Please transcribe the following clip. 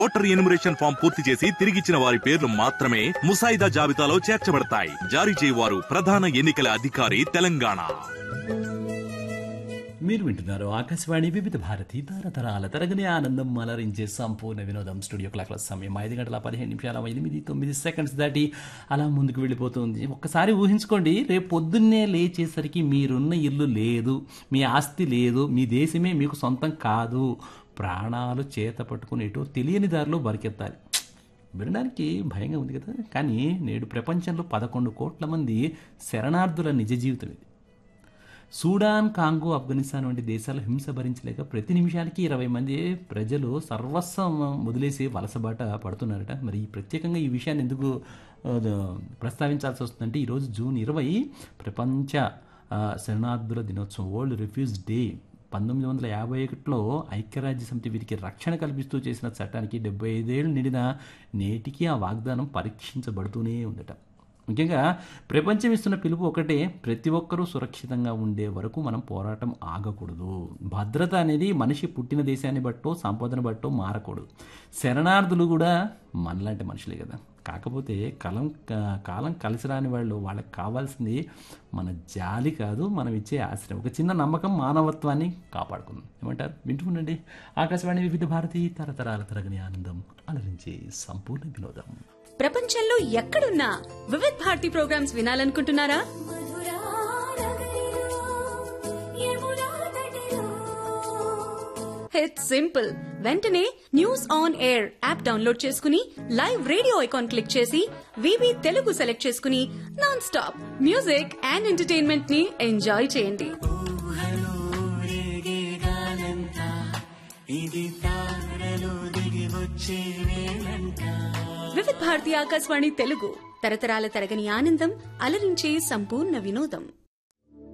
voter enumeration form పూర్తి చేసి తిరిగిచ్చిన వారి పేర్లు మాత్రమే ముసాయిదా జాబితాలో చేర్చబడతాయి జారీ చేయవారు ప్రధాన ఎన్నికల అధికారి తెలంగాణ మీరు వింటున్నారు ఆకాశవాణి వివిధ భారతి తరతరాల తరగని ఆనందం మలరించే సంపూర్ణ వినోదం స్టూడియో క్లాక్ల సమయం ఐదు గంటల పదిహేను నిమిషాల ఎనిమిది తొమ్మిది సెకండ్స్ దాటి అలా ముందుకు వెళ్ళిపోతుంది ఒక్కసారి ఊహించుకోండి రేపు పొద్దున్నే లేచేసరికి మీరున్న ఇల్లు లేదు మీ ఆస్తి లేదు మీ దేశమే మీకు సొంతం కాదు ప్రాణాలు చేత పట్టుకుని ఎటో తెలియని దారిలో బరికెత్తాలి వినడానికి భయంగా ఉంది కదా కానీ నేడు ప్రపంచంలో పదకొండు కోట్ల మంది శరణార్థుల నిజ జీవితం ఇది సూడాన్ కాంగో ఆఫ్ఘనిస్తాన్ వంటి దేశాలు హింస భరించలేక ప్రతి నిమిషానికి ఇరవై మంది ప్రజలు సర్వస్వం వదిలేసి వలసబాట పడుతున్నారట మరి ఈ ప్రత్యేకంగా ఈ విషయాన్ని ఎందుకు ఆ, ప్రస్తావించాల్సి వస్తుందంటే ఈరోజు జూన్ ఇరవై ప్రపంచ ఆ, శరణార్థుల దినోత్సవం వరల్డ్ రిఫ్యూజ్ డే పంతొమ్మిది వందల యాభై ఒకటిలో ఐక్యరాజ్య సమితి వీరికి రక్షణ కల్పిస్తూ చేసిన చట్టానికి డెబ్బై ఐదేళ్ళు నిండిన నేటికి ఆ వాగ్దానం పరీక్షించబడుతూనే ఉందట ముఖ్యంగా ప్రపంచం ఇస్తున్న పిలుపు ఒకటే ప్రతి ఒక్కరూ సురక్షితంగా ఉండే వరకు మనం పోరాటం ఆగకూడదు భద్రత అనేది మనిషి పుట్టిన దేశాన్ని బట్టో సంపదను బట్టో మారకూడదు శరణార్థులు కూడా మనలాంటి మనుషులే కదా కాకపోతే కలం క- కాలం కలిసి రాని వాళ్ళు వాళ్ళకి కావాల్సింది మన జాలి కాదు మనం ఇచ్చే ఆశ్రయం ఒక చిన్న నమ్మకం మానవత్వాన్ని కాపాడుకుందాం ఏమంటారు వింటూ ఉండండి ఆకాశవాణి వివిధ భారతి తరతరాల తరగని ఆనందం అలరించే సంపూర్ణ వినోదం ప్రపంచంలో ఎక్కడున్నా వివిధ్ భారతి ప్రోగ్రామ్స్ వినాలనుకుంటున్నారా ఇట్స్ సింపుల్ వెంటనే news on air app download చేసుకుని లైవ్ రేడియో ఐకాన్ క్లిక్ చేసి వివి తెలుగు సెలెక్ట్ చేసుకుని non stop music and entertainment ని ఎంజాయ్ చేయండి వివిధ్ భారతి ఆకాశవాణి తెలుగు తరతరాల తరగని ఆనందం అలరించే సంపూర్ణ వినోదం